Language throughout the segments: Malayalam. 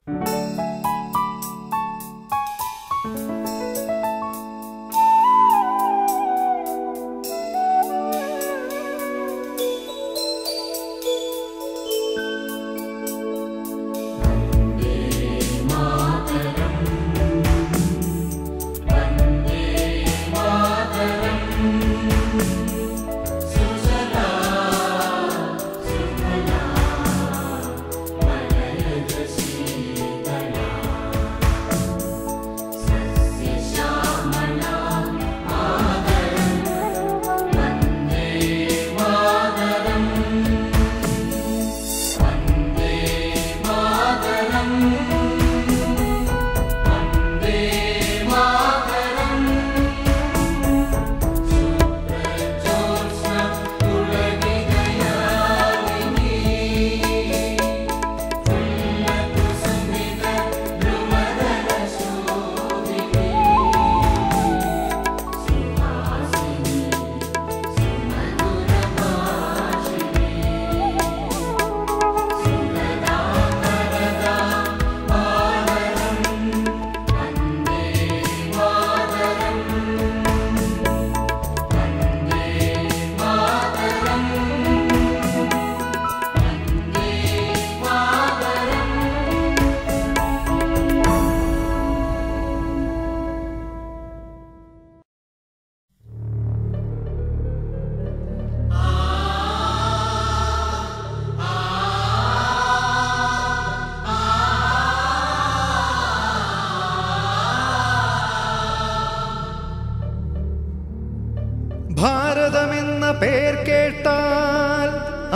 ഭാരതമെന്ന പേർ കേട്ടാൽ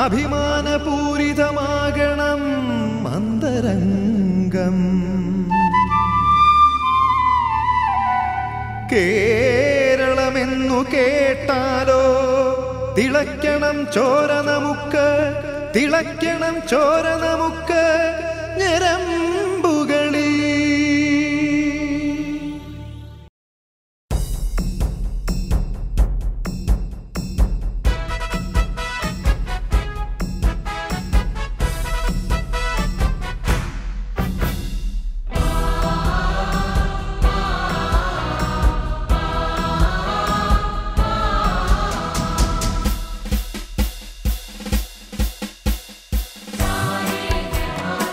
അഭിമാനപൂരിതമാകണം അന്തരംഗം കേരളമെന്നു കേട്ടാലോ തിളയ്ക്കണം ചോര നമുക്ക് തിളയ്ക്കണം ചോര നമുക്ക് ഞരമ്പുകളിൽ Sa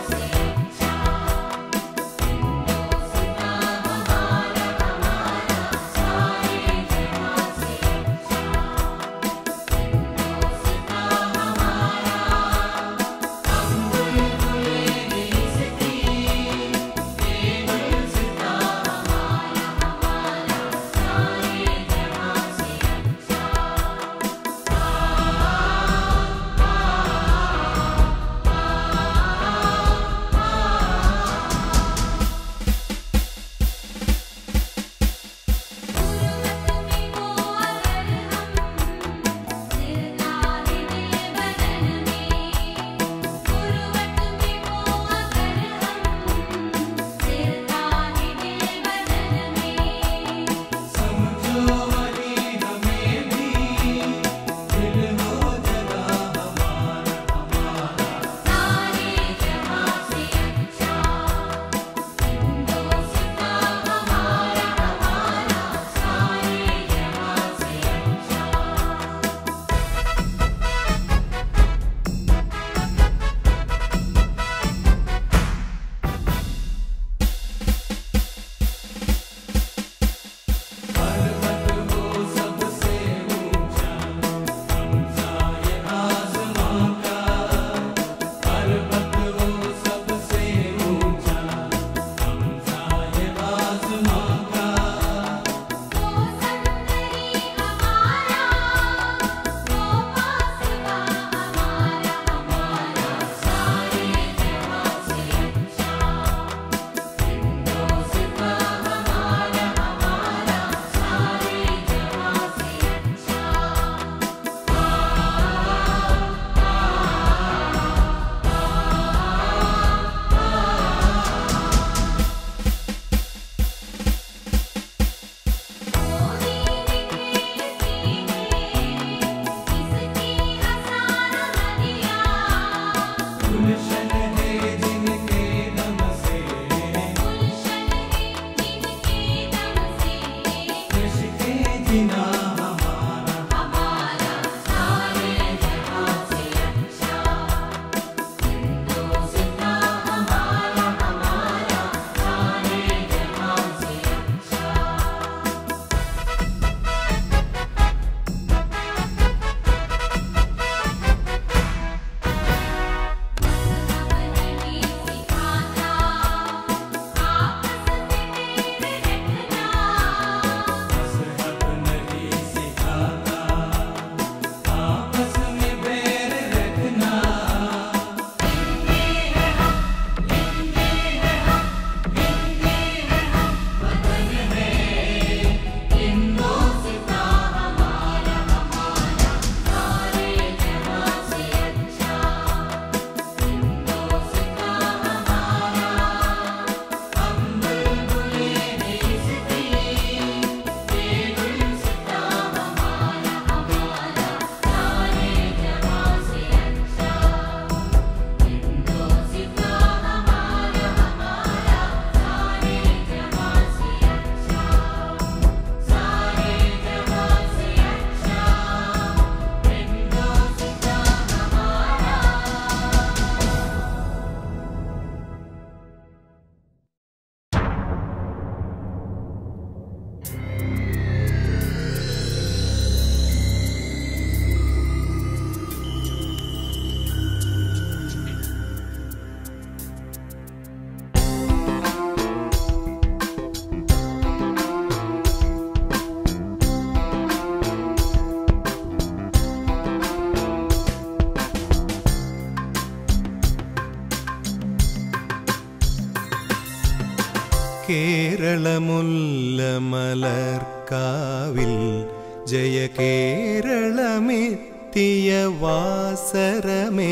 കേരളമുല്ല മലർക്കാവിൽ ജയ കേരളമെത്തിയ വാസരമേ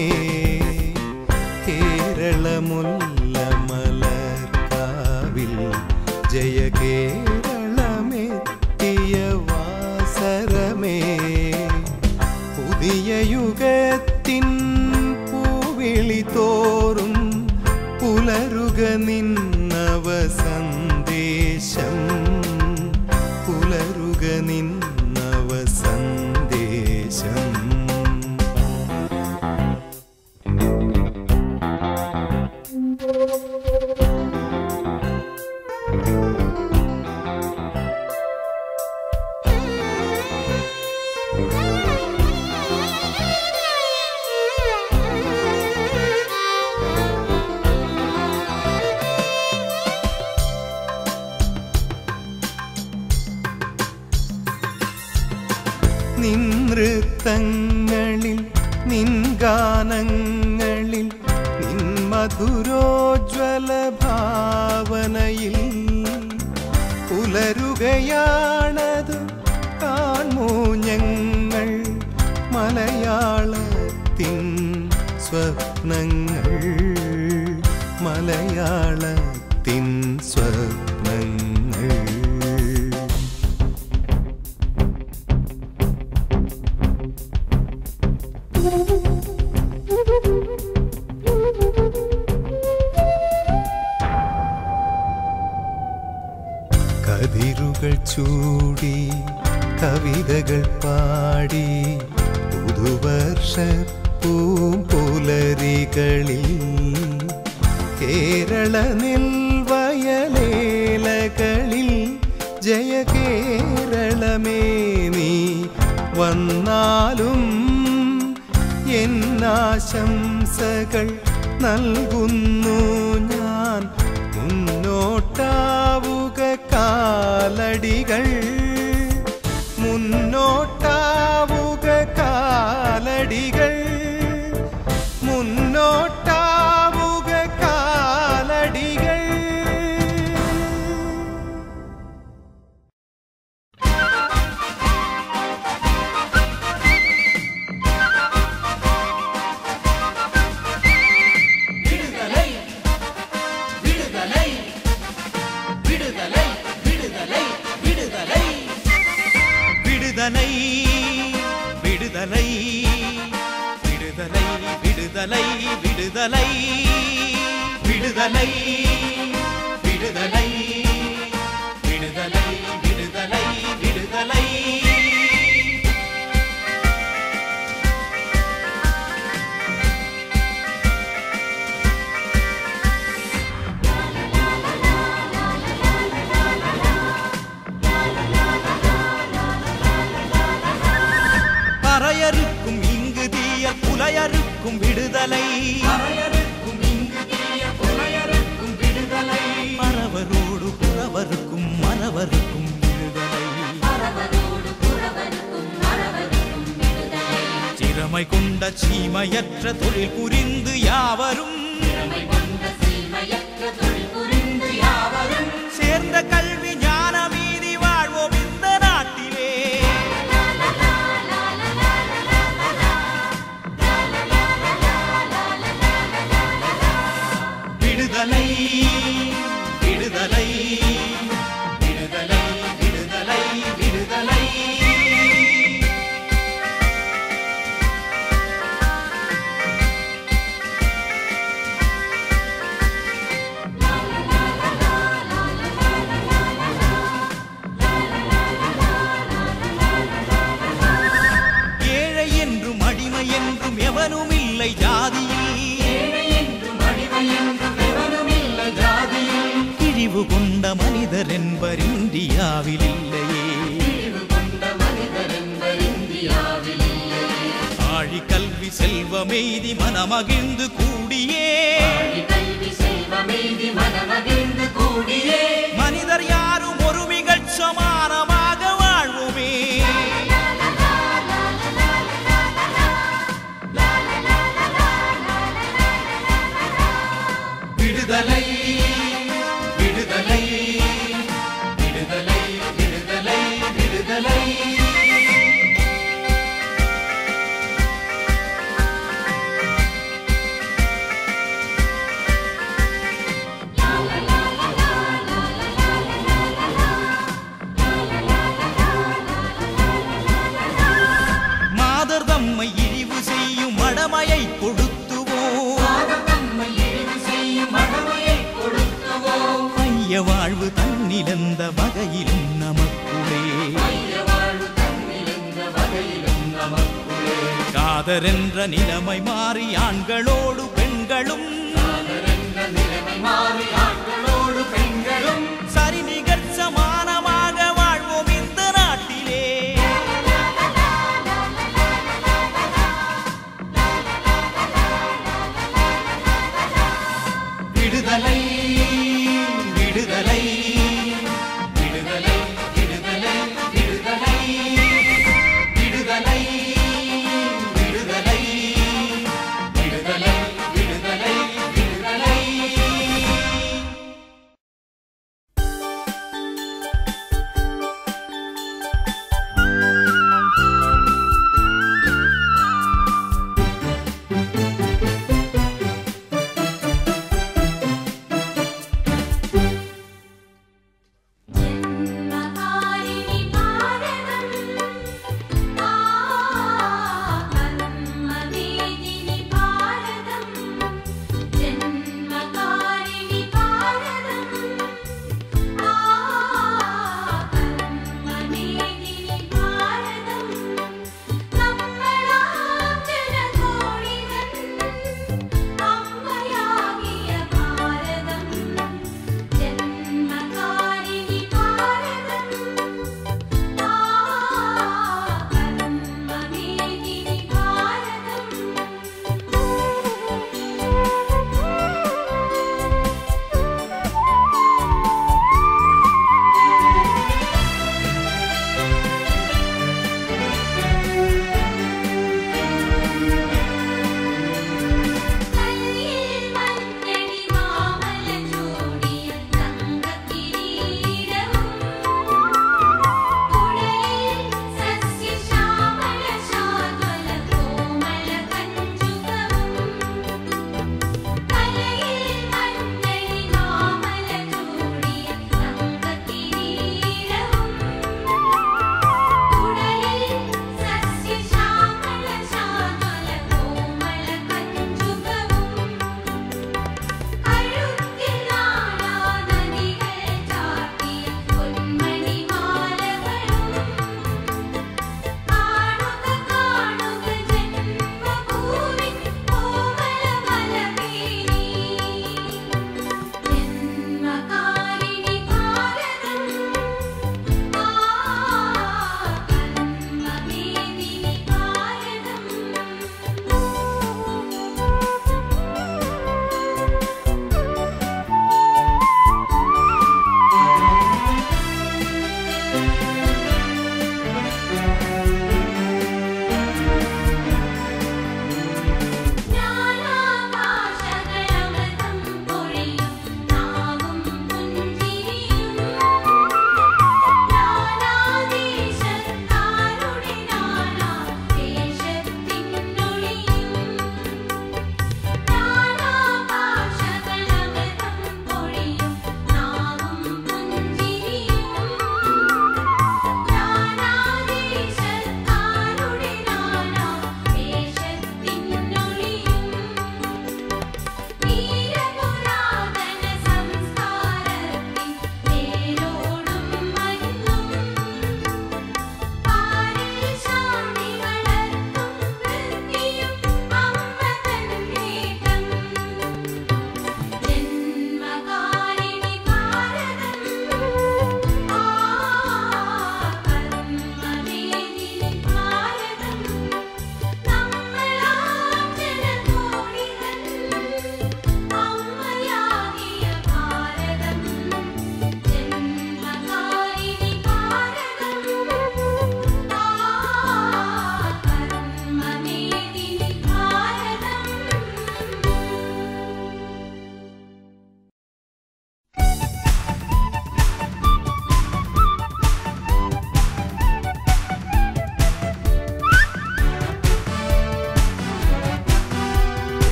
കേരളമുല്ല മലർക്കാവിൽ ജയ കേരളമെത്തിയ വാസരമേ പുതിയ യുഗത്തിൻ പൂവിളി തോറും പുലരുക നിന്നവ സന്ദേശം പുലരുക നിന്നവ സന്ദേശം നിൻ നൃത്തങ്ങളിൽ നിൻ ഗാനങ്ങളിൽ നിൻ മധുരോജ്വല ഭാവനയിൽ പുലരുകയാണത് കാണൂ ഞങ്ങൾ മലയാളത്തിൻ സ്വപ്നങ്ങൾ മലയാളത്തിൻ സ്വപ്നങ്ങൾ കതിരുകൾ ചൂടി കവിതകൾ പാടി പുതുവർഷ പൂമ്പുലരികളിൽ കേരള നെൽവയലേലകളിൽ ജയ കേരളമേ നീ വന്നാലും എന്നാശംസകൾ നൽകുന്നു ഞാൻ മുന്നോട്ടാവുക കാലടികൾ മുന്നോട്ടാവുക കാലടികൾ മുന്നോട്ടാവുക കാലടികൾ விடுதலை விடுதலை விடுதலை விடுதலை விடுதலை விடுதலை விடுதலை விடுதலை விடுதலை விடுதலை பறையறுக்கும் இங்கு தீய புலையறுக்கும் விடுதலை மறவரோடு புறவருக்கும் மறவருக்கும் விடுதலை திறமை கொண்ட சீமையற்ற தொழில் புரிந்து யாவரும் சேர்ந்த கல்வி ஞான மீதி வாழ்வோம் இந்த நாட்டிலே விடுதலை விடுதலை விடுதலை விடுதலை விடுதலை ஏழை என்றும் அடிமை என்றும் எவனும் இல்லை ஜாதியில் இழிவு கொண்ட மனிதர் என்பர் இந்தியாவில் இல்லையே ஆழி கல்வி செல்வமெய்தி மனமகிழ்ந்து கூடியே மனிதர் யாரும் ஒரு மிகச் சமானமாக வாழ்வோமே விடுதலை விடுதலை மைய வாழ்வு தன்னிலந்த வகையிலும் நமக்குளே காதரென்ற நிலைமை மாறி ஆண்களோடு பெண்களும் சரி நிகர் சமானமாக வாழ்வோம் இந்த நாட்டிலே விடுதலை விடுதலை விடுதலை விடுதலை விடுதலை விடுதலை விடுதலை விடுதலை விடுதலை விடுதலை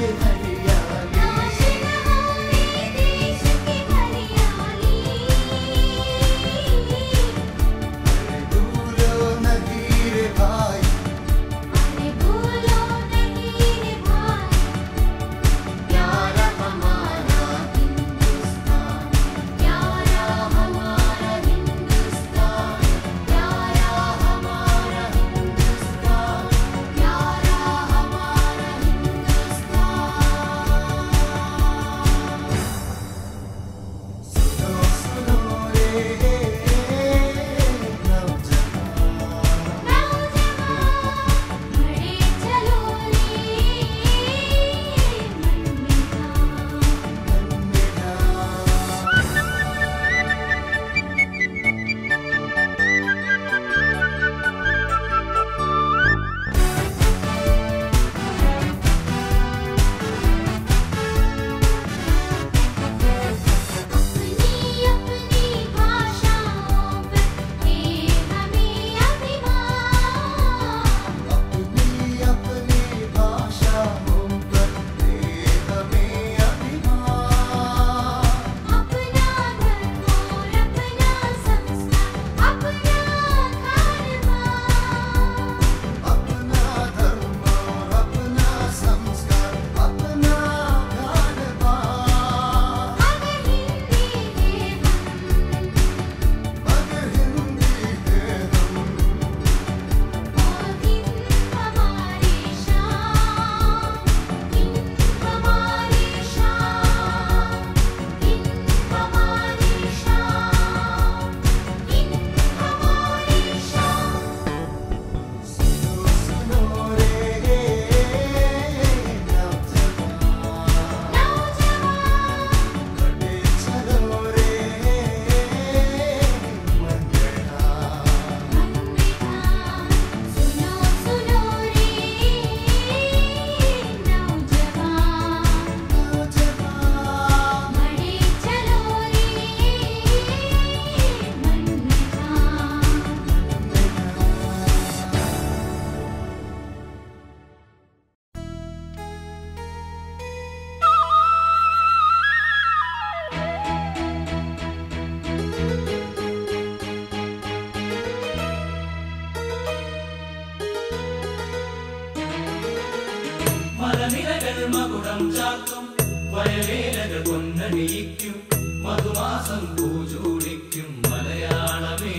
മലനിരകൾ മകുടം ചാർത്തും വയലേലകൾ പൊന്നണിയിക്കും മധുമാസം പൂജൂടിക്കും മലയാളമേ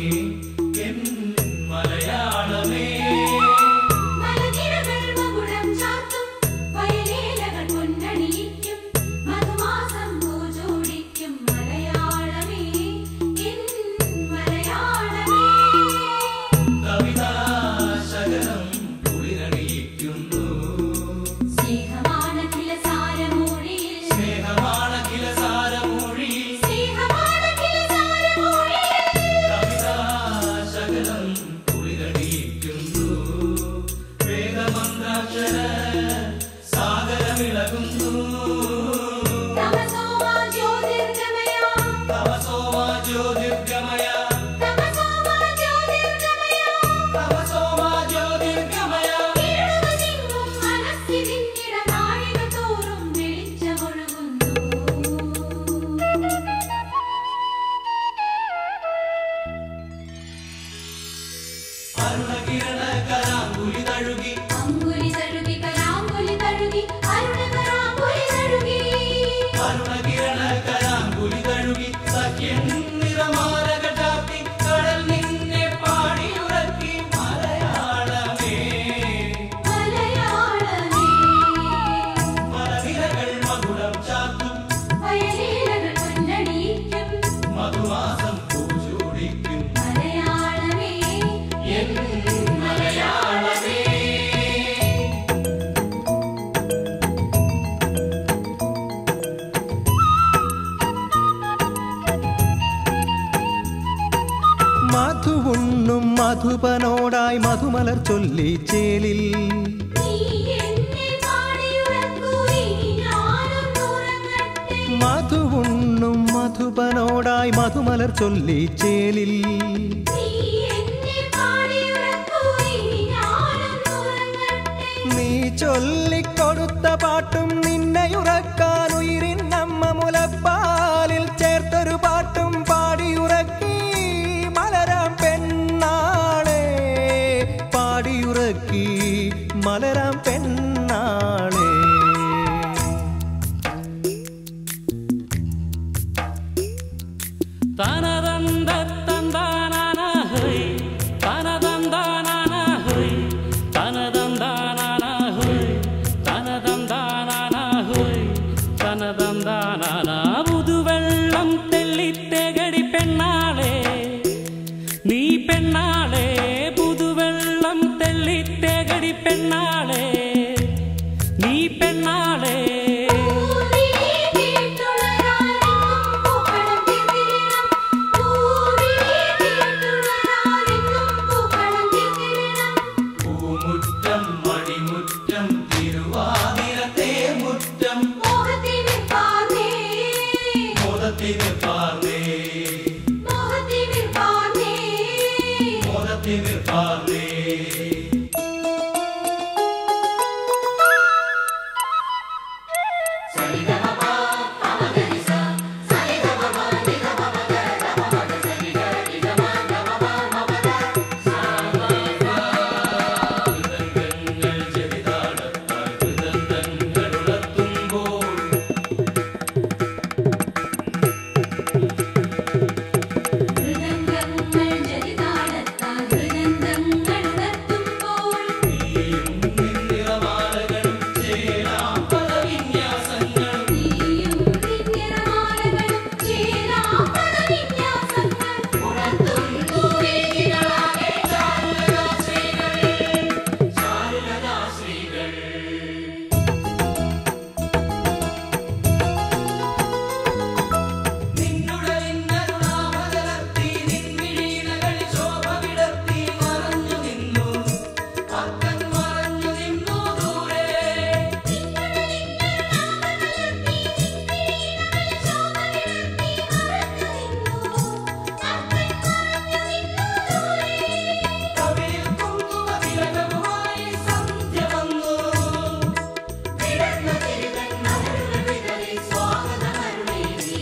എൻ മലയാളമേ മലനിരകൾ മകുടം ചാർത്തും വയലേലകൾ പൊന്നണിയിക്കും മധുമാസം പൂജോടിക്കും മലയാളമേ എൻ മലയാളമേ കവിതാശകലം കുളിരണിയിക്കുന്നു സ്നേഹമാണഖില സാരമൂഴിയിൽ സ്നേഹമാണഖില സാരമൊഴിയിൽ സ്നേഹമാണഖില സാരമൂഴിയിൽ കവിതാശകലം കുളിരണിയിക്കുന്നു വേദമന്ത്രാക്ഷര സാഗരമിളകുന്നു തമസോമാ ജ്യോതിർഗമയ തമസോമാ ജ്യോതിർഗമയ തമസോമാ ജ്യോതിർഗമയ തമസോമാ ജ്യോതിർഗമയ ഇരുളുകതിങ്ങും മനസ്സിതിന്നിട നാഴിക തോറും വെളിച്ചമൊഴുകുന്നു അരുണകിരണ കരാങ്കുലി തഴുകി അങ്കുലി തഴുകി കരാങ്കുലി തഴുകി അരുണകരാങ്കുലി തഴുകി അരുണകിരണ കരാങ്കുലി തഴുകി സഖ്യൻ നിറമാലക ചാർത്തി കടൽ നിന്നെ പാടിയുറക്കി മലയാളമേ മലയാളമേ മലനിരകൾ മകുടം ചാർത്തും വയലേലകൾ പൊന്നണിയിക്കും മധുമാസം പൂജൂടിക്കും മലയാളമേ എൻ മലയാളമേ മധുവുണ്ണും മധുപനോടായി മധുമലർ ചൊല്ലി ചേലിൽ നീ എന്നെ പാടിയുറക്കൂ ഇനി ഞാനും ഉറങ്ങട്ടെ മധുവുണ്ണും മധുപനോടായി മധുമലർ ചൊല്ലി ചേലിൽ നീ എന്നെ പാടിയുറക്കൂ ഇനി ഞാനും ഉറങ്ങട്ടെ നീ ചൊല്ലിക്കൊടുത്ത തൊടുത്ത പാട്ടും നിന്നെയുറക്കാൻ ഉയിരിൻ നമ്മ മുലപ്പാലിൽ ചേർത്തൊരു പാട്ടും പാടിയുറക്കി മലരാം പെണ്ണാളെ പാടിയുറക്കി മലരാം പെണ്ണാളെ തനതന്ത തന്താനാന ഹൈ തനതന്താനാന ഹൈ തനതന്താനാന ഹൈ തനതന്താനാന ഹൈ തനതന്താനാന പുതുവെള്ളം തെള്ളിത്തേകടി പെണ്ണാളെ നീ പെണ്ണാളെ പുതുവെള്ളം തെള്ളിത്തേകടി പെണ്ണാളെ നീ പെണ്ണാളെ പൂവി കേട്ടുണരാനിന്നും പൂക്കളം തീർത്തിടണം പൂവി കേട്ടുണരാനിന്നും പൂക്കളം തീർത്തിടണം പൂമുറ്റം മണിമുറ്റം തിരുവാതിരത്തെ മുറ്റം മോഹത്തിന് പാർന്നേ മോദത്തിന് പാർന്നേ മോഹത്തിന് പാർന്നേ മോദത്തിന് പാർന്നേ ഹൃദംഗങ്ങൾ ജലിതാളത്താൽ ഹൃദന്തങ്ങൾ ഉണർത്തുമ്പോൾ നിറമാലകളും ചേരാം പദവിന്യാസങ്ങളും നീയും നിന്നിറമാലകളും ചേരാപദവിന്യാസങ്ങൾ ഉണർത്തുന്നു വേദികളാകെ നിന്നുടലിന്നരുണാമകലർത്തി നിൻമിഴീണകളിൽ ശോഭ വിടർത്തി മറഞ്ഞു നിന്നു അക്കൻ മറഞ്ഞു നിന്നു ദൂരെ കവിളിൽ കുങ്കുമ തിലകവുമായി സന്ധ്യ വന്നു വിടർന്ന തിരുതൻ മലരുകൾ വിതറി സ്വാഗതമരുളേകി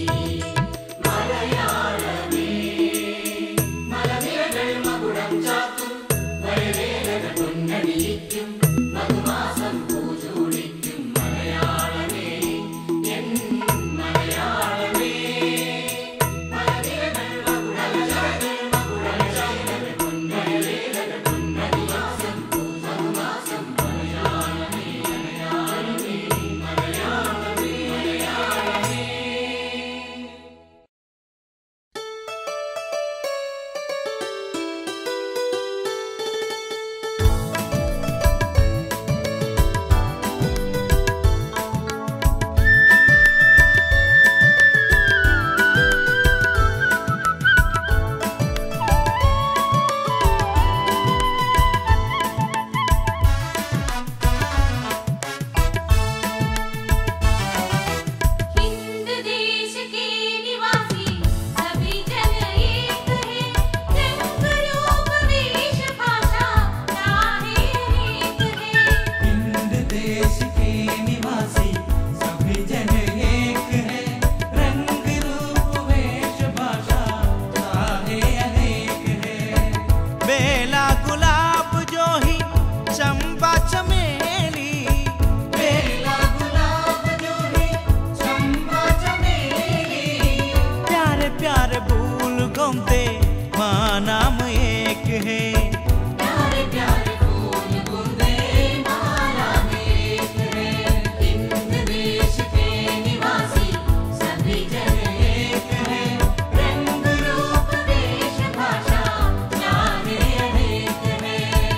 മലയാളമേ മലനിരകളിൽ മകുടം ചാത്തും വയലേലകൾ പൊന്നണിയിക്കും മധുമാസം പൂജൂടിക്കും മലയാളമേ എൻ മലയാളമേ മലനിരകളിൽ മകുടം ചാത്തും മകുടം ചാത്തും പൊന്നണിയിലകൾ പൊന്നണിമാസം മധുമാസം മലയാളമേ മലയാളമേ മലയാളമേ മലയാളമേ हिंद देश के निवासी सभी जन एक है रंग रूप वेश भाषा चाहे अनेक है हिंद देश के निवासी सभी जन एक है रंग रूप वेश भाषा सारे अनेक है बेला गुलाब जो ही चंपा चमेली बेला गुलाब जो है चंपा चमेली प्यारे प्यारे फूल घूमते माँ नाम एक है प्यारे प्यारे फूल गुंदे माला में एक है हिंद देश के निवासी सभी जन एक है रंग रूप वेश भाषा चाहे अनेक है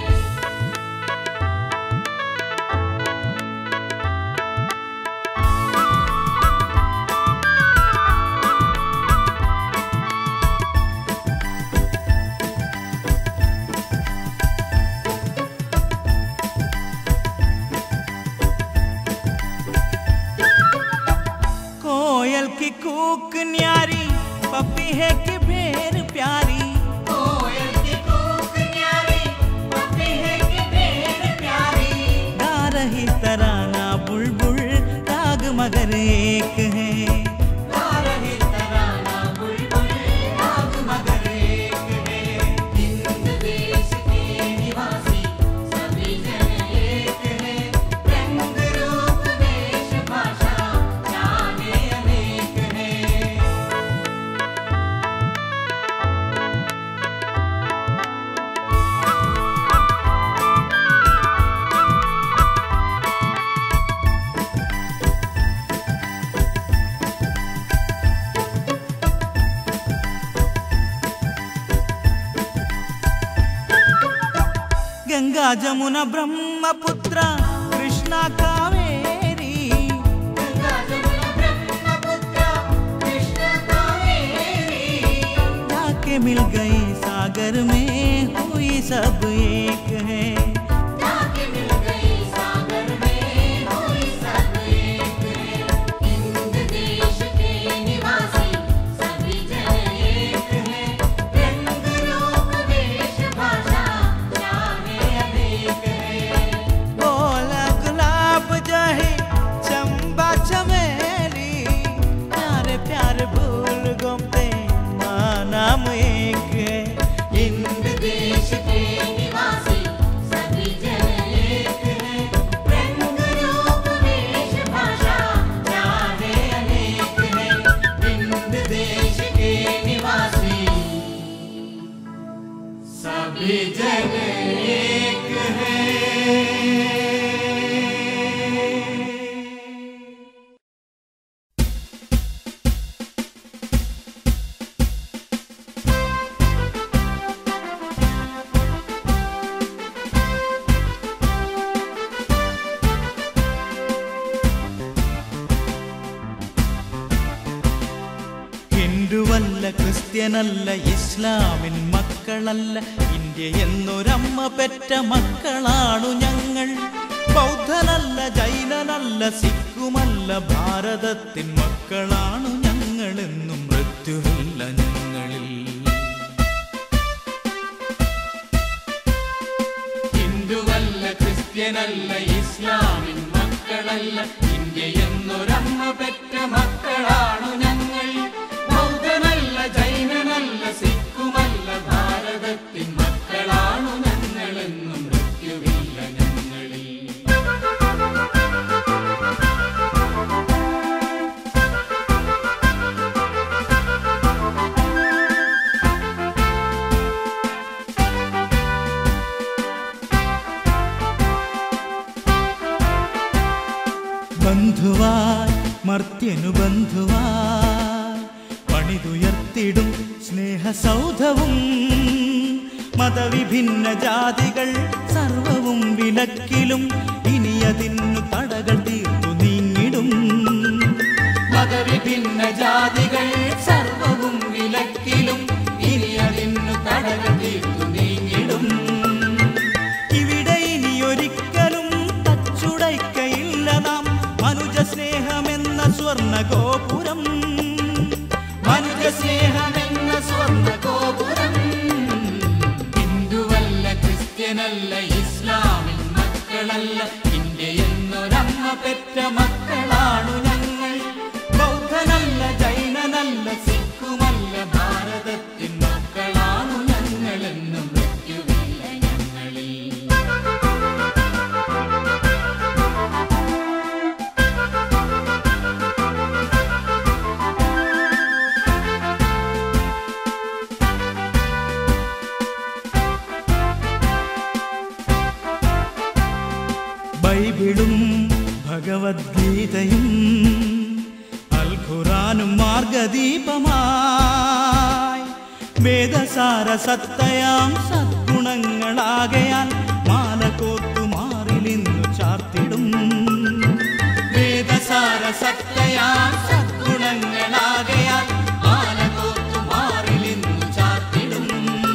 कोयल की कूक न्यारी पपी है कि भेड़ प्यारी कोयल की कूक न्यारी पपी है कि भेड़ प्यारी गा रही तराना बुलबुल मगर एक है गा रहे तराना बुलबुल राग मगर एक है हिंद देश के निवासी सभी जन एक है रंग रूप वेश भाषा जाने अनेक है गंगा जमुना ब्रह्मपुत्र कृष्णा कावेरी गंगा जमुना ब्रह्मपुत्र कृष्ण कावेरी जाके मिल गई सागर में हुई सब एक है जाके मिल गई सागर में हुई सब एक है हिंद देश के निवासी सभी जन एक है रंग रूप वेश भाषा जाने अनेक है बोला गुलाब जाहे चंबा चमेली प्यारे प्यारे भूल गुमते माँ नाम एक है हिंद देश के निवासी सभी जन एक है रंग रूप वेश भाषा जाने अनेक है हिंद देश के निवासी सभी जन एक है ഹിന്ദുവല്ല ക്രിസ്ത്യനല്ല ഇസ്ലാമിൻ മക്കളല്ല ഇന്ത്യ എന്നൊരമ്മ പെറ്റ മക്കളാണു ഞങ്ങൾ ബൗദ്ധനല്ല ജൈനനല്ല സിഖുമല്ല ഭാരതത്തിൻ മക്കളാണു ഞങ്ങളെന്നും മൃത്യുവില്ല ഞങ്ങളിൽ ഹിന്ദുവല്ല ക്രിസ്ത്യനല്ല ഇസ്ലാമിൻ മക്കളല്ല ഇന്ത്യ എന്നൊരമ്മ പെറ്റ മക്കളാണു ഞങ്ങൾ ബൗദ്ധനല്ല ജൈനനല്ല സിഖുമല്ല ഭാരതത്തിൻ മക്കളാണു ഞങ്ങളെന്നും മൃത്യുവില്ല ഞങ്ങളിൽ ബന്ധുവായി മർത്യനു ബന്ധുവായി പണിതുയർത്തിടും സ്നേഹസൗധവും മതവിഭിന്ന ജാതികൾ സർവവും വിലക്കിലും ഇനി അതിന്നു തടകൾ തീർത്തു നീങ്ങിടും മതവിഭിന്ന ജാതികൾ സർവവും വിലക്കിലും ഇനി അതിന്നു തടകൾ തീർത്തു നീങ്ങിടും ഇവിടെ ഇനി ഒരിക്കലും തച്ചുടയ്ക്കയില്ല നാം മനുജ സ്നേഹമെന്ന സ്വർണ്ണ ഗോപുരം മനുഷ്യ സ്നേഹമെന്ന സ്വർണ്ണ ഗോപുരം ഹിന്ദുവല്ല ക്രിസ്ത്യനല്ല ഇസ്ലാമിൻ മക്കളല്ല ഇന്ത്യ എന്നൊരമ്മ പെറ്റ മക്കളാണു ഞങ്ങൾ ബൗദ്ധനല്ല ജൈനനല്ല സിഖുമല്ല ഭാരതത്തിൻ മക്കളാണു ഞങ്ങളെന്നും മൃത്യുവില്ല ഞങ്ങളിൽ ബൈബിളും ഭഗവത്ഗീതയും അൽഖുറാനും മാർഗദീപമായി വേദസാര സത്തയാം സദ്ഗുണങ്ങളാകയാൽ മാല കോർത്തു മാറിലിന്നു ചാർത്തിടും വേദസാര സത്തയാം സദ്ഗുണങ്ങളാകയാൽ മാല കോർത്തു മാറിലിന്നു ചാർത്തിടും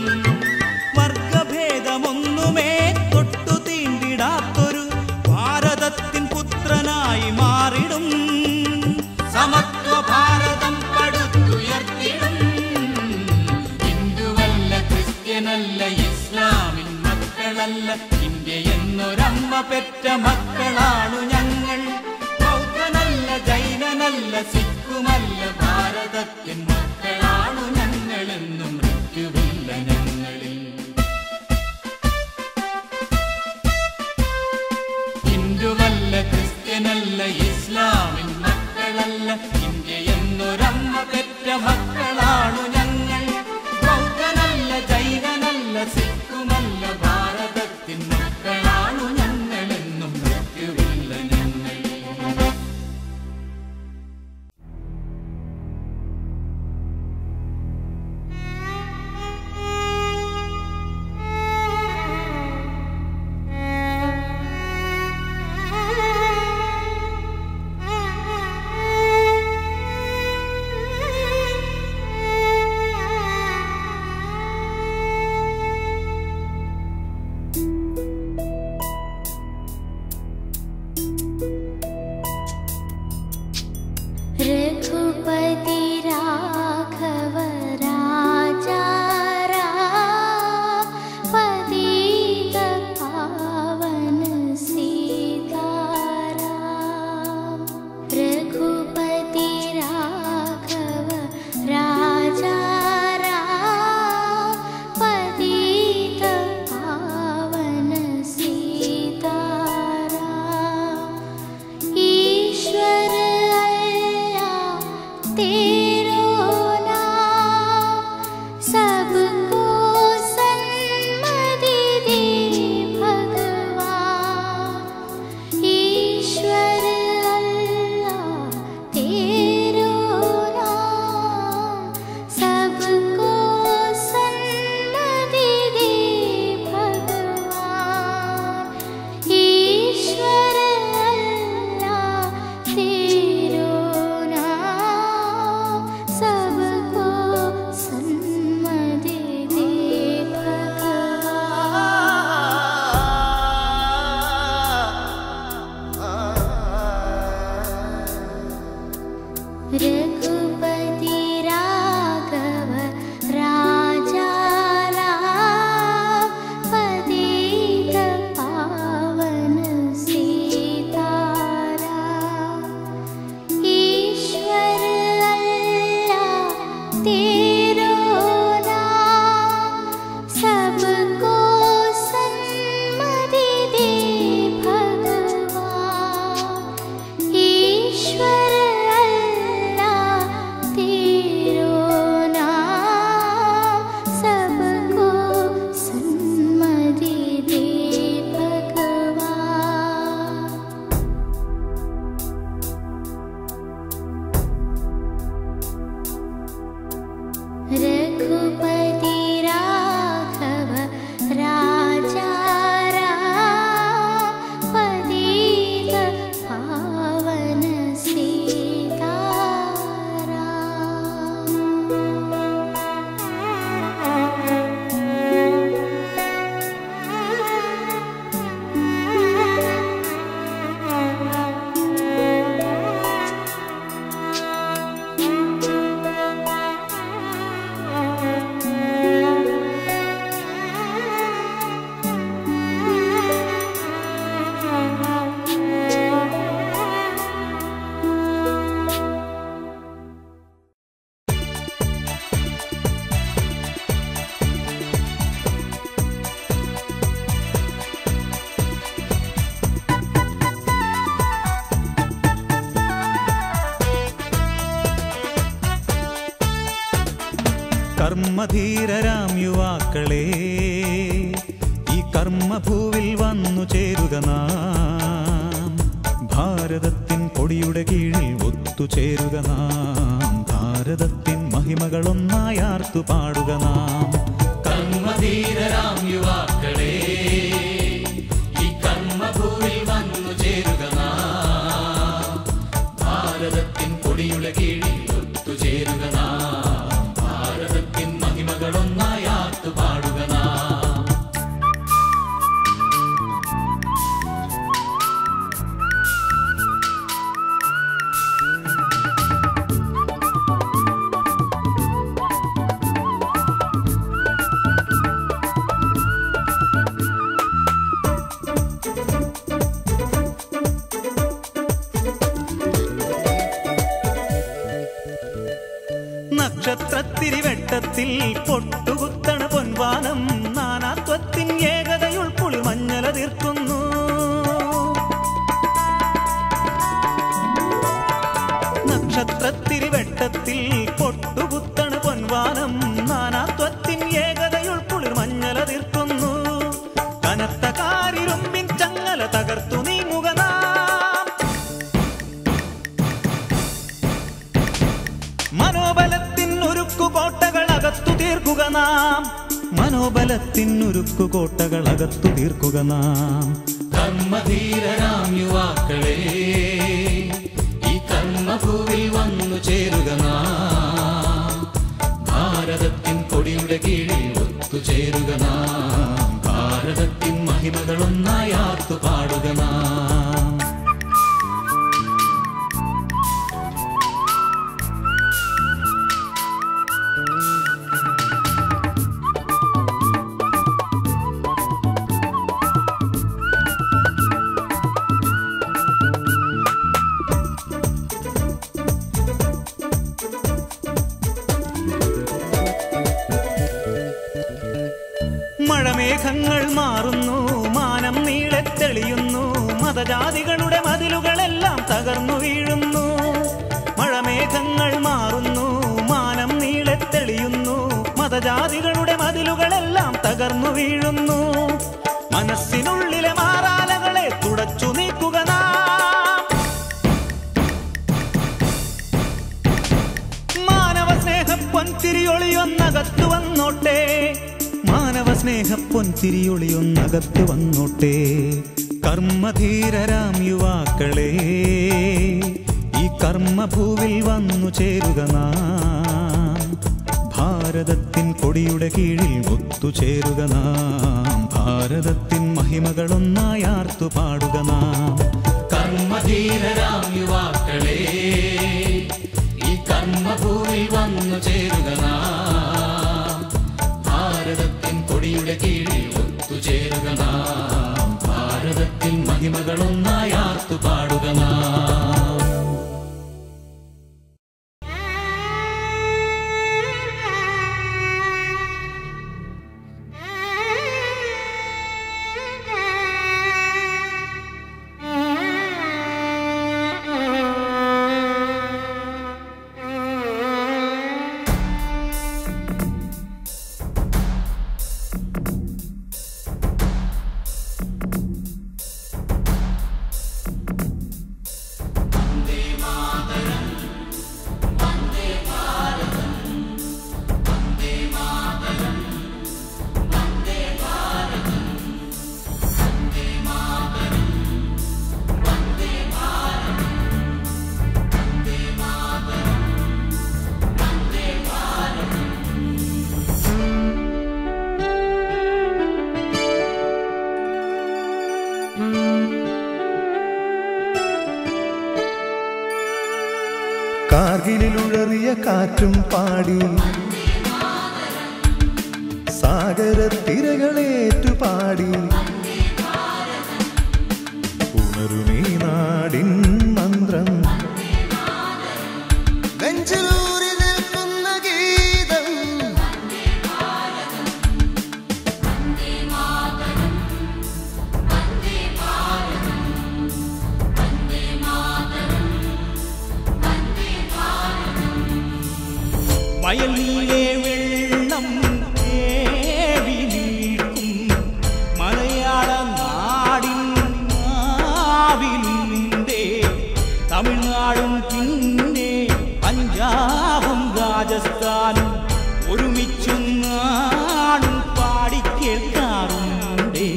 വർഗഭേദമൊന്നുമേ തൊട്ടു തീണ്ടിടാത്തൊരു ഭാരതത്തിൻ പുത്രനായി മാറിടും സമത്വ ഭാരതം പടുത്തുയർത്തിടും ഹിന്ദുവല്ല ക്രിസ്ത്യനല്ല ഇസ്ലാമിൻ മക്കളല്ല ഇന്ത്യ എന്നൊരമ്മ പെറ്റ മക്കളാണു ഞങ്ങൾ ബൗദ്ധനല്ല ജൈന ഇസ്ലാമിൻ മക്കളല്ല ഇന്ത്യ എന്നൊരമ്മ പെറ്റ മക്കളാണു ഞങ്ങൾ ബൗദ്ധനല്ല ജൈനനല്ല സിഖുമല്ല ഭാരതത്തിൻ മക്കളാണു ഞങ്ങളെന്നും മൃത്യുവില്ല ഞങ്ങൾ रघुपति राघव राजा राम, पतित पावन सीताराम रघुपति राघव राजा राम, पतित पावन सीताराम ईश्वर अल्लाह तेरो नाम सबको सन्मति दे भगवान ईश्वर अल्लाह तेरो नाम सबको सन्मति दे भगवान ईश्वर अल्लाह तेरो नाम सबको सन्मति दे भगवान रघुपति राघव राजा राम पतित पावन सीताराम ईश्वर अल्लाह तेरो नाम सबको सन्मति दे भगवान ईश्वर अल्लाह तेरो नाम सबको सन्मति दे भगवान रघुपति राघव राजा राम पतित पावन കർമ്മധീരരാം യുവാക്കളെ ഈ കർമ്മഭൂവിൽ വന്നു ചേരുക നാം ഭാരതത്തിൻ കൊടിയുടെ കീഴിൽ ഒത്തുചേരുക നാം ഭാരതത്തിൻ മഹിമകളൊന്നായി ആർത്തു പാടുക നാം കർമ്മധീരരാം യുവാക്കളെ ഈ കർമ്മഭൂവിൽ വന്നു ചേരുക നാം ഭാരതത്തിൻ കൊടിയുടെ കീഴിൽ ഒത്തുചേരുക നാം ഭാരതത്തിൻ മഹിമകളൊന്നായി ആർത്തു പാടുക നാം നക്ഷത്രത്തിരിവെട്ടത്തിൽ പൊട്ടുകുത്തണ പൊൻവാനം നാനാത്വത്തിൻ ഏകതയുൾക്കുളി മഞ്ഞല തീർക്കുന്നു തീർക്കുക നാം മനോബലത്തിനുരുക്കു കോട്ടകൾ അകത്തു തീർക്കുക നാം കർമ്മധീരരാം യുവാക്കളെ ഈ കർമ്മഭൂവിൽ വന്നു ചേരുക നാം ഭാരതത്തിൻ കൊടിയുടെ കീഴിൽ ഒത്തുചേരുക നാം ഭാരതത്തിൻ മഹിമകളൊന്നായി ആർത്തു പാടുക നാം മഴമേഘങ്ങൾ മാറുന്നു മാനം നീളെ തെളിയുന്നു മതജാതികളുടെ മതിലുകളെല്ലാം തകർന്നു വീഴുന്നു മഴമേഘങ്ങൾ മാറുന്നു മാനം നീളെ തെളിയുന്നു മതജാതികളുടെ മതിലുകളെല്ലാം തകർന്നു വീഴുന്നു മനസ്സിനുള്ളിലെ മാറാലകളെ തുടച്ചു നീക്കുക നാം മാനവ സ്നേഹ പൊൻതിരിയൊളിയൊന്നകത്തു വന്നോട്ടെ മാനവ സ്നേഹ പൊൻതിരിയൊളിയൊന്നകത്തു വന്നോട്ടെ കർമ്മധീരരാം യുവാക്കളെ ഈ കർമ്മഭൂവിൽ വന്നു ചേരുക നാം ഭാരതത്തിൻ കൊടിയുടെ കീഴിൽ ഒത്തുചേരുക നാം ഭാരതത്തിൻ മഹിമകളൊന്നായി ആർത്തു പാടുക നാം കർമ്മധീരരാം യുവാക്കളെ ഈ കർമ്മഭൂവിൽ വന്നു ചേരുക നാം ഭാരതത്തിൻ കൊടിയുടെ കീഴിൽ ഒത്തുചേരുക നാം ഭാരതത്തിൻ മഹിമകളൊന്നായി ആർത്തു പാടുക നാം കാർഗിലുഴറിയ കാറ്റും പാടി സാഗരത്തിരകളേറ്റു പാടി ഉണരുമീ നാടിൻ മന്ത്രം നെഞ്ചിലൂറി നിൽക്കുന്ന ഗീതം വയൽ നീലെ വെള്ളം തേടി നിൽക്കും മലയാള നാടിൻ നാവിലിന്റെ തമിഴ്നാടും പിന്നെ പഞ്ചാബും രാജസ്ഥാനും ഒരുമിച്ചു നാടും പാടിക്കേൾക്കാറുണ്ടേ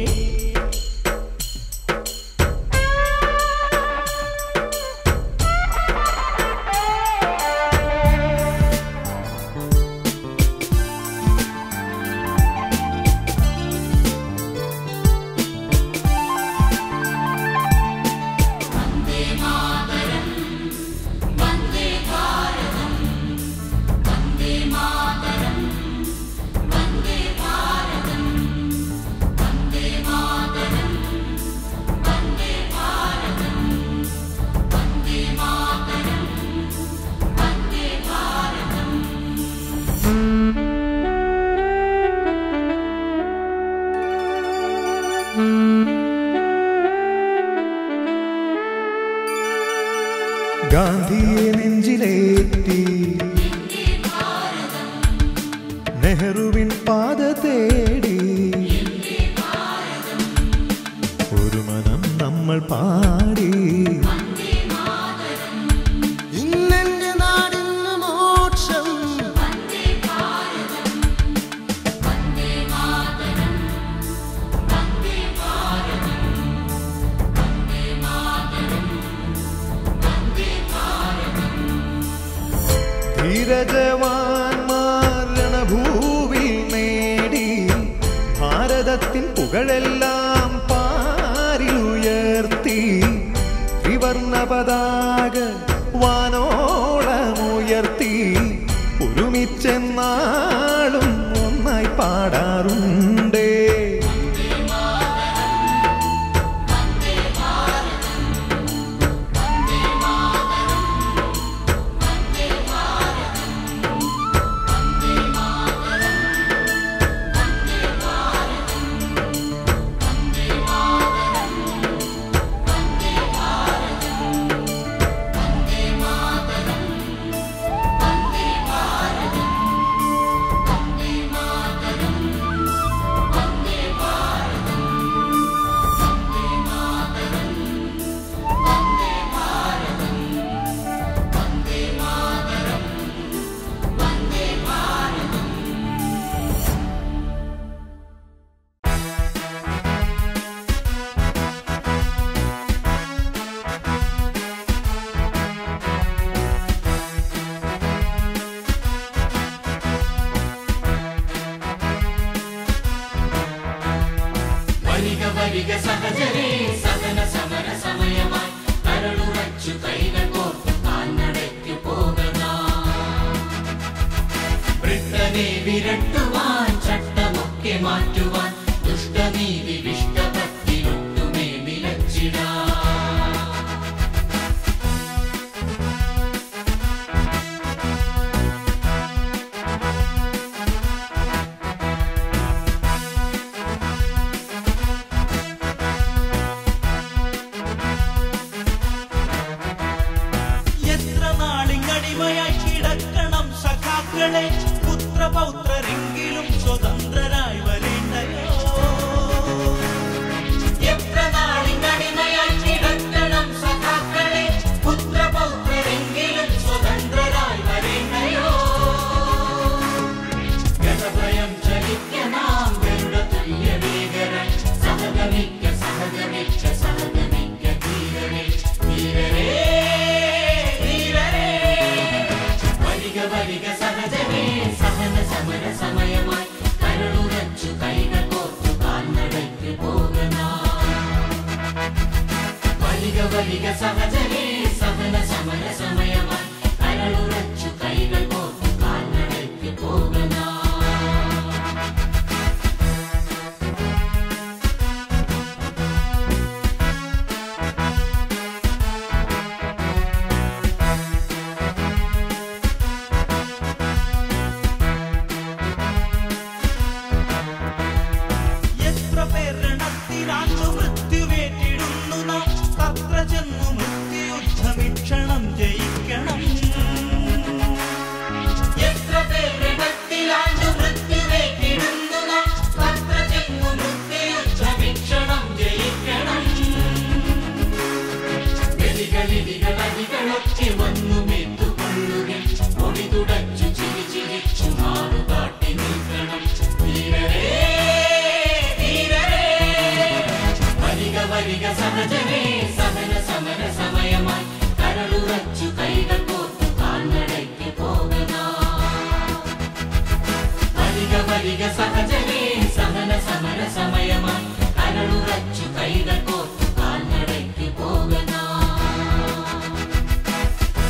ഗാന്ധിയെ നെഞ്ചിലേറ്റി നെഹ്റുവിൻ പാത തേടി ഒരു മനം നമ്മൾ പാടി ഇന്നെന്റെ നാടിന് മോക്ഷം ധീരജവാന്മാർ രണഭൂവിൽ നേടി ഭാരതത്തിൻ പുകഴെല്ലാം പാരിലുയർത്തി ത്രിവർണ പതാക വാനോളമുയർത്തി ഒരുമിച്ചെന്നാളും ഒന്നായി പാടാറുണ്ടേ വരിക വരിക സഹജരേ സഹന സമര സമയമായി കരളുറച്ചു കൈകൾ കോർത്തു കാൽനടയ്ക്കു പോകണം ബ്രിട്ടനെ വിരട്ടുവാൻ ചട്ടമൊക്കെ മാറ്റുവാൻ ദുഷ്ടനീതി വിഷ്ടഭക്തിയൊട്ടുമേ നിലച്ചിടാം എത്ര നാളിങ്ങടിമയായി കിടക്കണം സഖാക്കളെ പുത്രപൗത്രരെങ്കിലും സ്വതന്ത്രരായി വരേണ്ടയോ എത്ര നാളിനടിമയായി കിടക്കണം സഖാക്കളെ പുത്രപൗത്രരെങ്കിലും സ്വതന്ത്രരായി വരേണ്ടയോ ഗതഭയം ചലിക്കണം ഗരുഡ തുല്യ ഭീകരൻ സഹഗമിക്ക സഹഗമിക്ക സഹഗമിക്ക ധീരരെ ധീരരെ ധീരരെ വരിക വരിക സഹജമേ സഹന സമര സമയമായി കരളുറച്ചു കൈകൾ കോർത്തു കാൽനടയ്ക്ക് പോകണം വരിക വരിക സഹജമേ സഹന സമര സമയമായി കരളുറച്ചു കൈകൾ കോർത്തു കാൽനടയ്ക്ക് പോകണം എത്ര പേർ രണത്തിനാണ്ടു മൃത്യുവേറ്റിടുന്നു നാം തത്ര ചെന്നു മൃത്യുയുദ്ധമിക്ഷണം ജയിക്കണം എത്ര പേർ വിപത്തിലാണ്ടു മൃത്യുവേറ്റിടുന്നു നാം തത്ര ചെന്നു മൃത്യുയുദ്ധവീക്ഷണം ജയിക്കണം ഗതികളിടികൾ അടികളൊക്കെ വന്നു മെത്തുകൊള്ളുകയും പൊടി തുടച്ചു ചിരി ചിരിച്ചു മാറുകാട്ടി നിൽക്കണം ധീരരേ ധീരരേ വരിക വരിക സഹജമേ സഹന സമര സമയമായി കരളുറച്ചു കൈകൾ കോർത്തു കാൽനടയ്ക്ക് പോകണം വരിക വരിക സഹജമേ സഹന സമര സമയമായി കരളുറച്ചു കൈകൾ കോർത്തു കാൽനടയ്ക്ക് പോകണം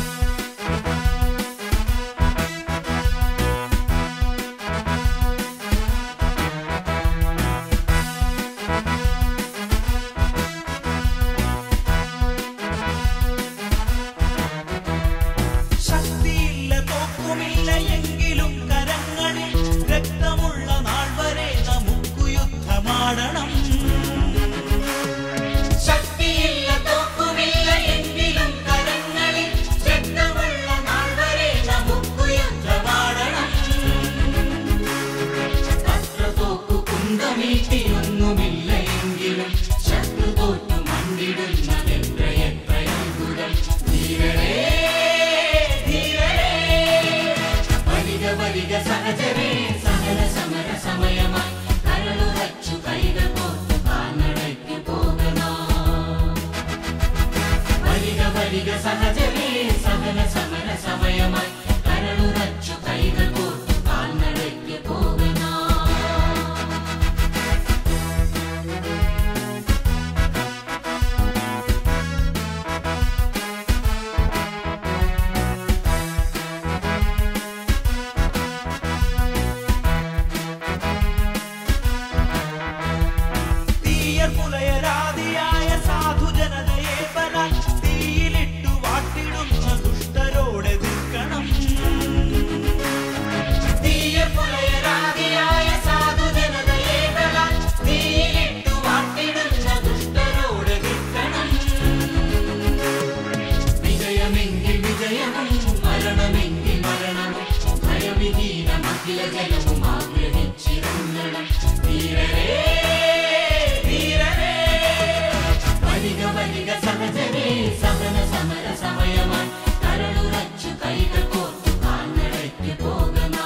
ഹൃദയവും മരണമെങ്കിൽ മരണവും ഭയവിഹീനം അഖില ജലവും ആഗ്രഹിച്ചിരുന്നണം ധീരരേ ധീരരേ വരിക വരിക സഹജരേ സഹന സമര സമയമായി കരളുറച്ചു കൈകൾ കോർത്തു കാൽനടയ്ക്ക് പോകണ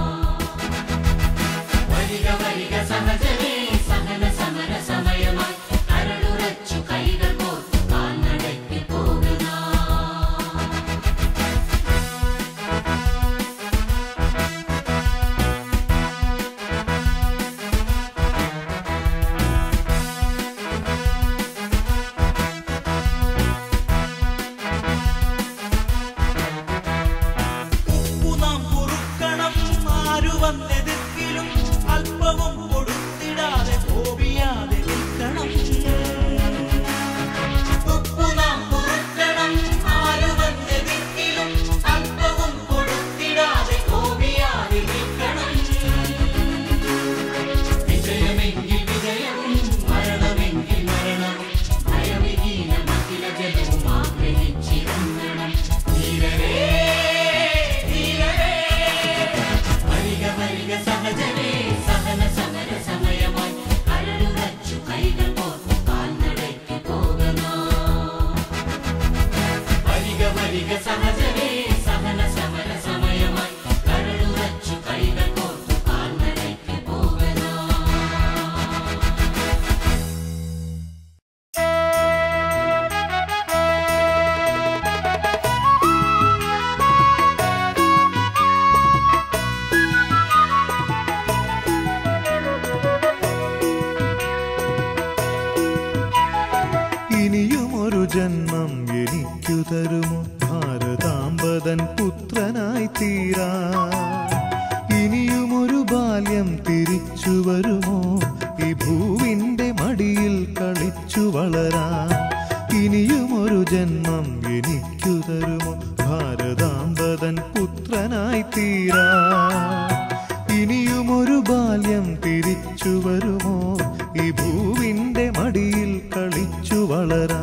വരിക വരിക സഹജരേ സഹന സമര സമയമായി കരളുറച്ചു കൈകൾ കോർത്തു കാൽനടയ്ക്ക് പോകണ ഉപ്പു നാം കുറുക്കണം ആരു വന്നെതിർക്കിലും അല്പവും കൊടുത്തിടാതെ കോപിയാതെ നിൽക്കണം ഉപ്പു നാം കുറുക്കണം ആരു വന്നെതിർക്കിലും അല്പവും കൊടുത്തിടാതെ കോപിയാതെ നിൽക്കണം വിജയമെങ്കിൽ വിജയവും മരണമെങ്കിൽ മരണവും ഭയവിഹീനം അഖില ജലവും ആഗ്രഹിച്ചിരുന്നണം ധീരരേ ധീരരേ വരിക വരിക സഹജരേ സഹന സമര സമയമായി കരളുറച്ചു കൈകൾ കോർത്തു കാൽനടയ്ക്ക് പോകണോ വരിക വരിക സഹജരേ സഹന സമര സമയമായി കരളുറച്ചു കൈകൾ കോർത്തു കാൽനടയ്ക്ക് പോകണോ ഇനിയും ഒരു ജന്മം എനിക്കു തരുമോ ഭാരതാംബതൻ പുത്രനായി തീരാ ഇനിയും ഒരു ബാല്യം തിരിച്ചു വരുമോ ഈ ഭൂവിന്റെ മടിയിൽ കളിച്ചു വളരാ ഇനിയും ഒരു ജന്മം എനിക്കു തരുമോ ഭാരതാംബതൻ പുത്രനായി തീരാ ഇനിയും ഒരു ബാല്യം തിരിച്ചു വരുമോ ഈ ഭൂവിന്റെ മടിയിൽ കളിച്ചു വളരാ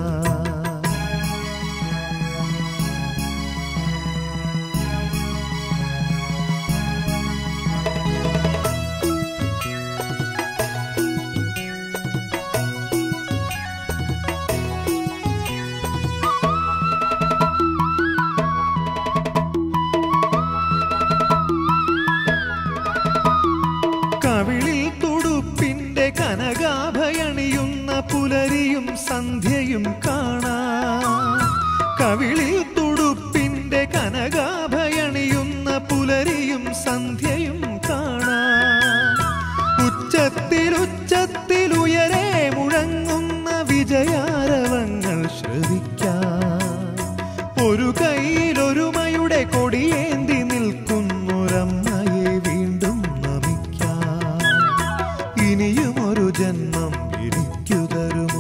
കവിളിൽ തുടുപ്പിന്റെ കനകാഭയണിയുന്ന പുലരിയും സന്ധ്യയും കാണാം കവിളിൽ തുടുപ്പിന്റെ കനകാഭയണിയുന്ന പുലരിയും സന്ധ്യയും കാണാം ഉച്ചത്തിൽ ഉച്ചത്തിൽ ഉയരെ മുഴങ്ങുന്ന വിജയാരവങ്ങൾ ശ്രവിക്കാം ഒരു കയ്യിൽ ഒരുമയുടെ കൊടിയേന്തി നിൽക്കുന്നൊരമ്മയെ വീണ്ടും നമിക്കാം ഇനിയും ഒരു ജന്മം എനിക്കു തരുമോ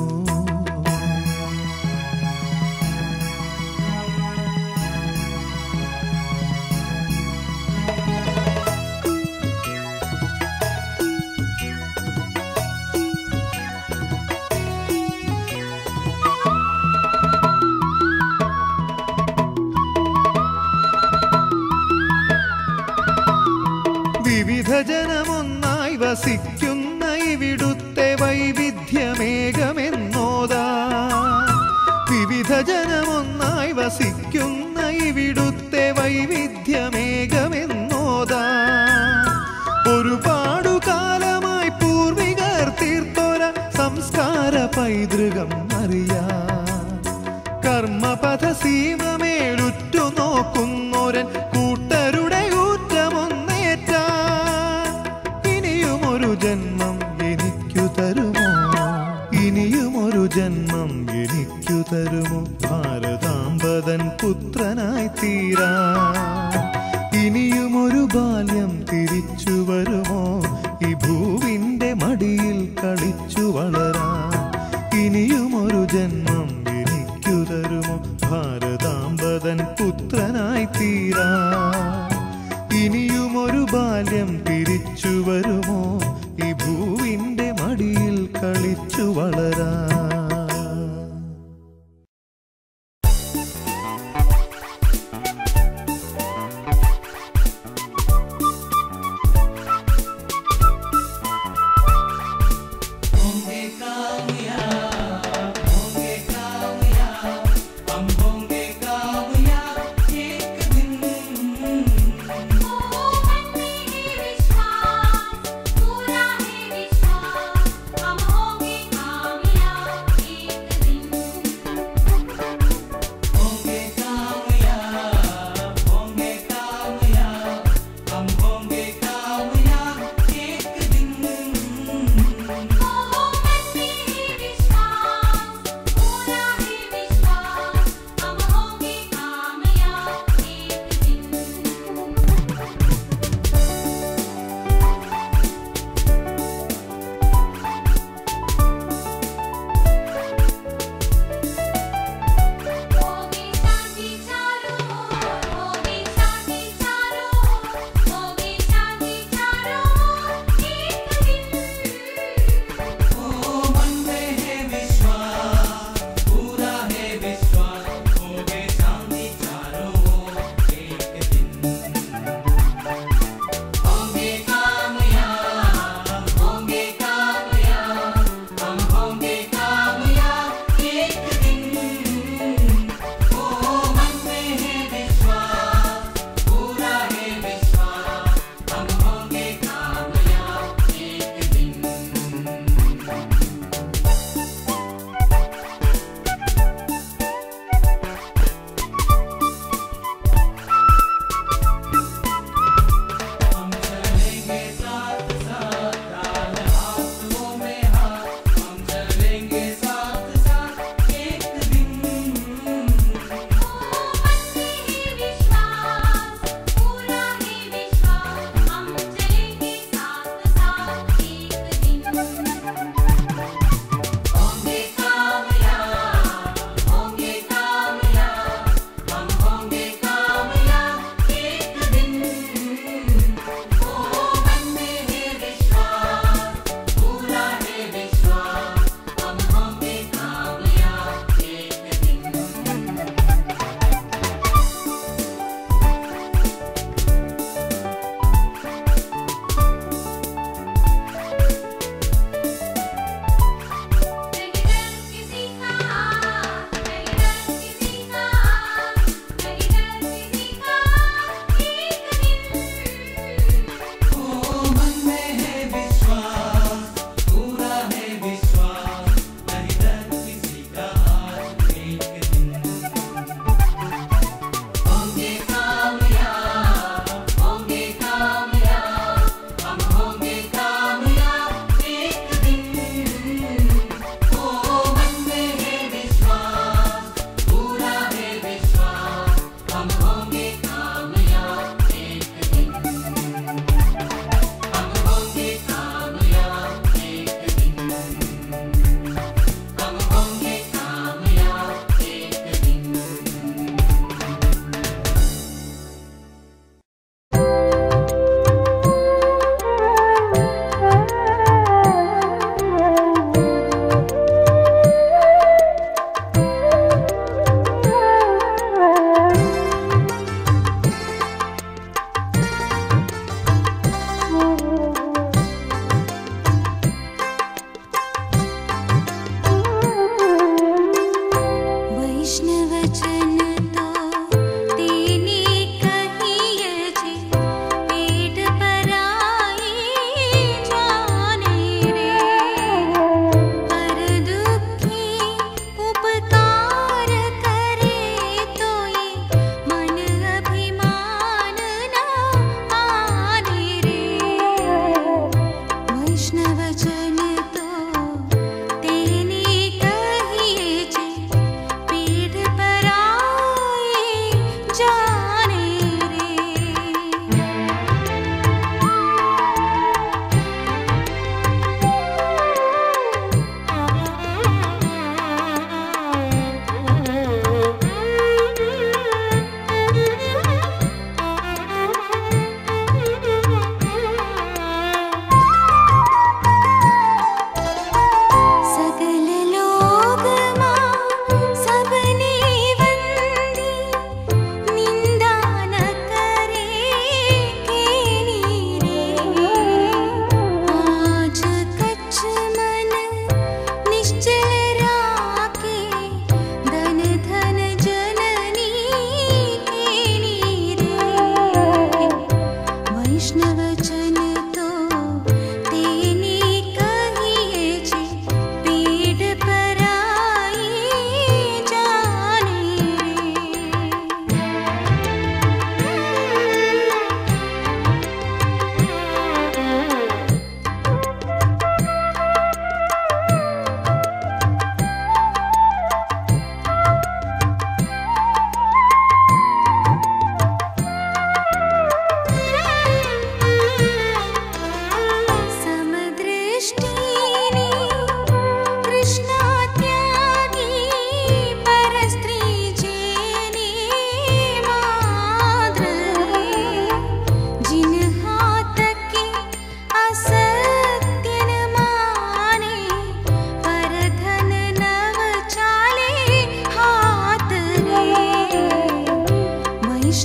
വിവിധ ജനമൊന്നായി വസിക്കുന്ന ഇവിടുത്തെ വൈവിധ്യമേകമെന്നോതാ വിവിധ ജനമൊന്നായി വസിക്കുന്ന ഇവിടുത്തെ വൈവിധ്യമേകമെന്നോതാ ഒരുപാടു കാലമായി പൂർവികർ തീർത്തൊര സംസ്കാര പൈതൃകം അറിയാം കർമ്മപഥ സീമമേലുറ്റു നോക്കുന്നോരൻ കൂട്ടരുടെ ഊറ്റമൊന്നേറ്റാൻ ഇനിയും ഒരു ജന്മം എനിക്കു തരുമോ ഇനിയും ഒരു ജന്മം എനിക്കു തരുമോ ഭാരതാംബതൻ പുത്രനായി തീരാ ഇനിയും ഒരു ബാല്യം തിരിച്ചു വരുമോ ഈ ഭൂവിന്റെ മടിയിൽ കളിച്ചു വളരാ ഇനിയും ഒരു ജന്മം എനിക്കു തരുമോ ഭാരതാംബതൻ പുത്രനായി തീരാ ഇനിയും ഒരു ബാല്യം തിരിച്ചു വരുമോ ഈ ഭൂവിന്റെ മടിയിൽ കളിച്ചു വളരാ ധീരരേ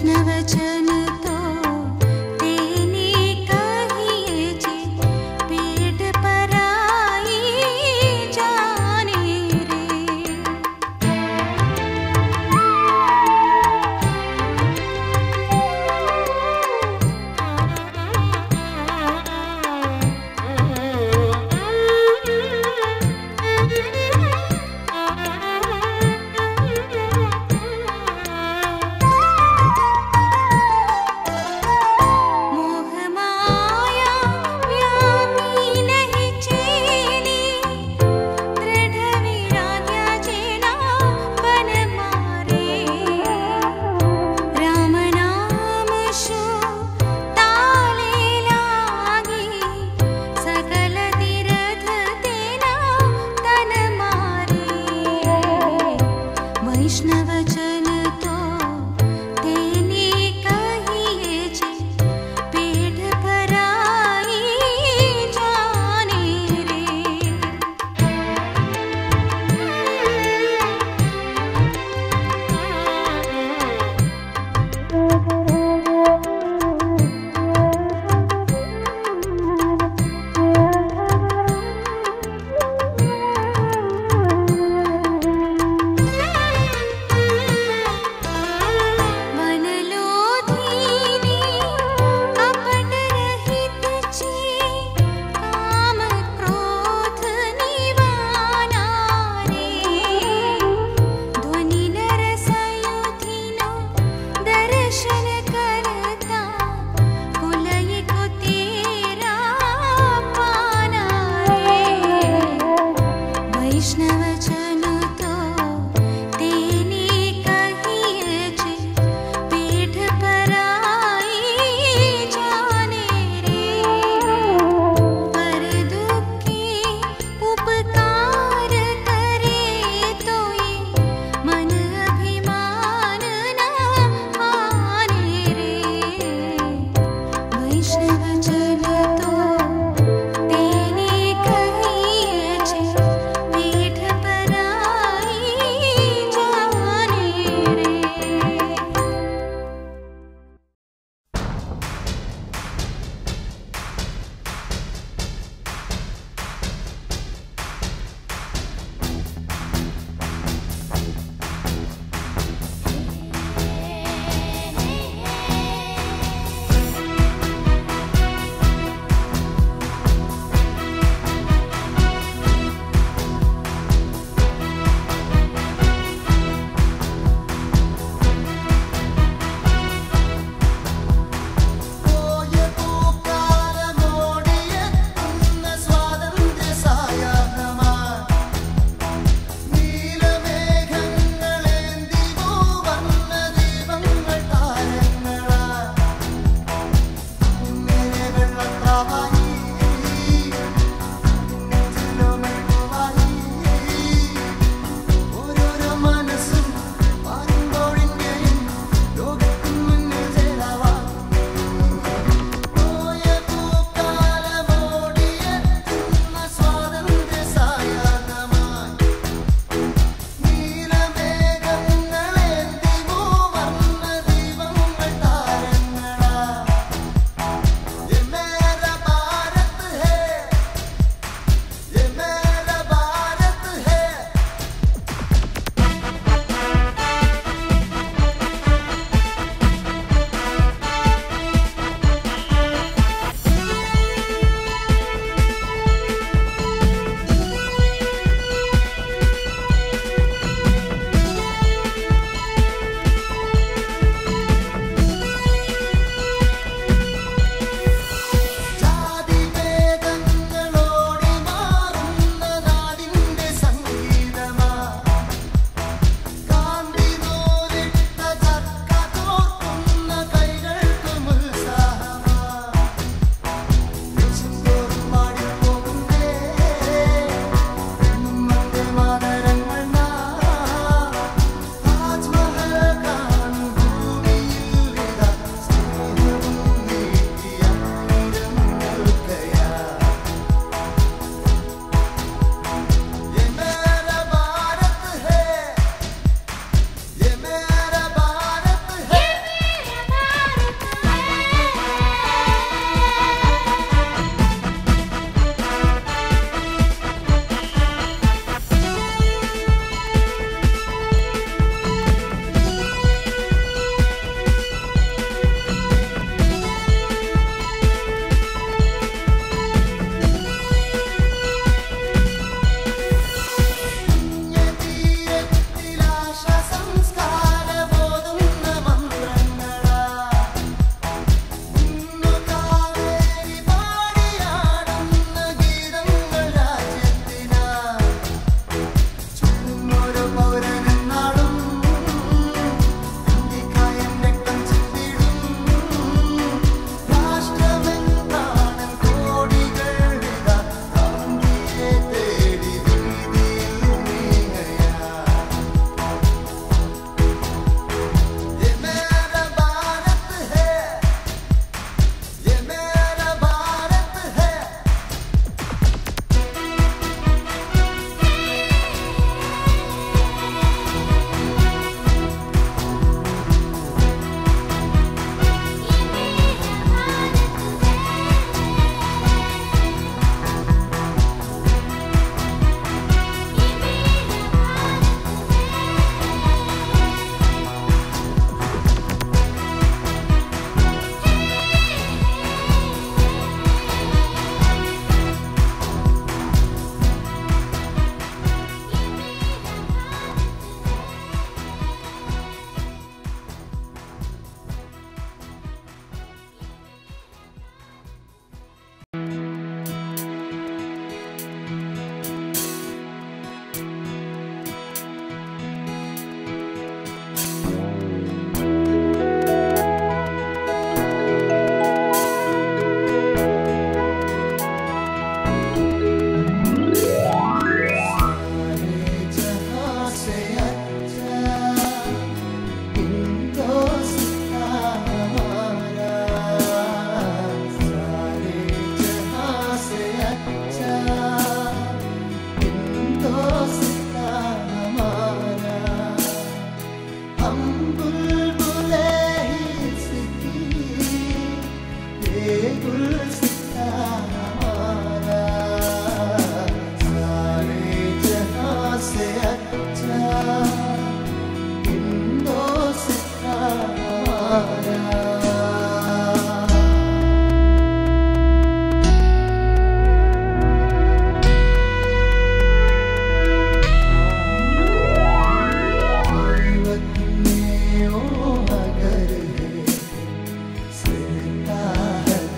वैष्णवजन तो तेने कहिए जे पेट पराई जाने रे मोहमाया व्यापी नहीं चेली दृढ विराग्या जेना बन मारे राम नाम शो ताले लागी सकल तीरथ तेना तन मारे वैष्णव जन तो तेने कहिए जे पेट भराई जाने रे वनलो धीनी कपट रहित छी काम क्रोध निवाना रे ध्वनि नर सयुधिनो दर्शन करता कुलय को तेरा पाना रे वैष्णव जन तो तेने कहिए जे पेट पराई जाने रे पर दुखी उपकार करे तो ये मन अभिमान न आने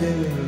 ജയ